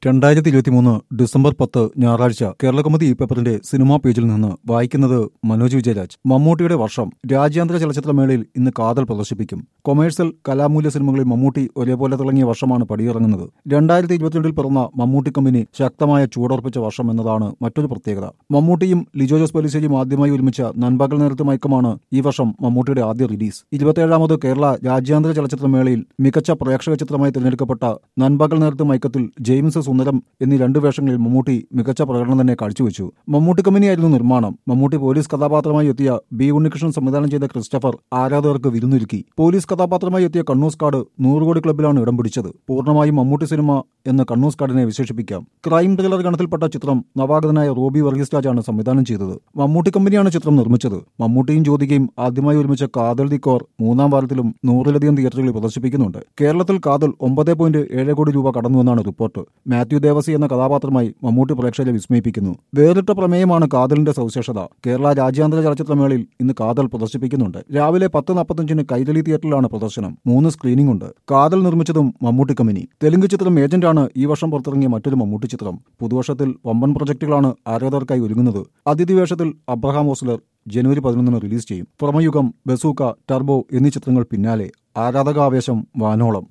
രണ്ടായിരത്തി ഇരുപത്തിമൂന്ന് ഡിസംബർ പത്ത് ഞായറാഴ്ച കേരളകൗമുദി ഈ പേപ്പറിന്റെ സിനിമാ പേജിൽ നിന്ന് വായിക്കുന്നത് മനോജ് വിജയരാജ് മമ്മൂട്ടിയുടെ വർഷം രാജ്യാന്തര ചലച്ചിത്രമേളയിൽ ഇന്ന് കാതൽ പ്രദർശിപ്പിക്കും കൊമേഴ്സ്യൽ കലാമൂല്യ സിനിമകളിൽ മമ്മൂട്ടി ഒരേപോലെ തിളങ്ങിയ വർഷമാണ് പടിയിറങ്ങുന്നത് രണ്ടായിരത്തി ഇരുപത്തിരണ്ടിൽ പിറന്ന മമ്മൂട്ടി കമ്പനി ശക്തമായ ചൂടുറപ്പിച്ച വർഷം എന്നതാണ് മറ്റൊരു പ്രത്യേകത മമ്മൂട്ടിയും ലിജോ ജോസ് പലിശ്ശേരിയും ആദ്യമായി ഒരുമിച്ച നൻപകൽ നേരത്തെ മയക്കമാണ് ഈ വർഷം മമ്മൂട്ടിയുടെ ആദ്യ റിലീസ് ഇരുപത്തിയേഴാമത് കേരള രാജ്യാന്തര ചലച്ചിത്രമേളയിൽ മികച്ച പ്രേക്ഷക ചിത്രമായി തിരഞ്ഞെടുക്കപ്പെട്ട നൻപകൽ നേരത്തെ മയക്കത്തിൽ ജെയിംസ് സുന്ദരം എന്നീ രണ്ട് വേഷങ്ങളിൽ മമ്മൂട്ടി മികച്ച പ്രകടനം തന്നെ കാഴ്ചവെച്ചു മമ്മൂട്ടി കമ്പനിയായിരുന്നു നിർമ്മാണം മമ്മൂട്ടി പോലീസ് കഥാപാത്രമായി എത്തിയ ബി ഉണ്ണികൃഷ്ണൻ സംവിധാനം ചെയ്ത ക്രിസ്റ്റഫർ ആരാധകർക്ക് വിരുന്നൊരുക്കി പോലീസ് കഥാപാത്രമായി എത്തിയ കണ്ണൂസ് കാർഡ് നൂറ് കോടി ക്ലബിലാണ് ഇടം പിടിച്ചത് പൂർണ്ണമായും മമ്മൂട്ടി സിനിമ എന്ന് കണ്ണൂസ് കാർഡിനെ വിശേഷിപ്പിക്കാം ക്രൈം ത്രില്ലർ ഗണത്തിൽപ്പെട്ട ചിത്രം നവാഗതനായ റോബി വർഗീസ് രാജാണ് സംവിധാനം ചെയ്തത് മമ്മൂട്ടി കമ്പനിയാണ് ചിത്രം നിർമ്മിച്ചത് മമ്മൂട്ടിയും ജ്യോതികയും ആദ്യമായി ഒരുമിച്ച കാതൽ ദി കോർ മൂന്നാം വാരത്തിലും നൂറിലധികം തിയേറ്ററുകളിൽ പ്രദർശിപ്പിക്കുന്നുണ്ട് കേരളത്തിൽ കാതൽ ഒമ്പത് പോയിന്റ് ഏഴ് കോടി രൂപ കടന്നുവെന്നാണ് റിപ്പോർട്ട് മാത്യു ദേവസി എന്ന കഥാപാത്രമായി മമ്മൂട്ടി പ്രേക്ഷകരെ വിസ്മയിപ്പിക്കുന്നു വേറിട്ട പ്രമേയമാണ് കാതലിന്റെ സവിശേഷത കേരള രാജ്യാന്തര ചലച്ചിത്രമേളയിൽ ഇന്ന് കാതൽ പ്രദർശിപ്പിക്കുന്നുണ്ട് രാവിലെ പത്ത് നാൽപ്പത്തഞ്ചിന് കൈരളി തിയേറ്ററിലാണ് പ്രദർശനം മൂന്ന് സ്ക്രീനിംഗ് ഉണ്ട് കാതൽ നിർമ്മിച്ചതും മമ്മൂട്ടി കമ്പനി തെലുങ്ക് ചിത്രം ഏജന്റാണ് ഈ വർഷം പുറത്തിറങ്ങിയ മറ്റൊരു മമ്മൂട്ടി ചിത്രം പുതുവർഷത്തിൽ വമ്പൻ പ്രൊജക്ടുകളാണ് ആരാധകർക്കായി ഒരുങ്ങുന്നത് അതിഥി വേഷത്തിൽ അബ്രഹാം ഓസ്ലർ ജനുവരി പതിനൊന്നിന് റിലീസ് ചെയ്യും പുറമയുഗം ബസൂക്ക ടർബോ എന്നീ ചിത്രങ്ങൾ പിന്നാലെ ആരാധകാവേശം വാനോളം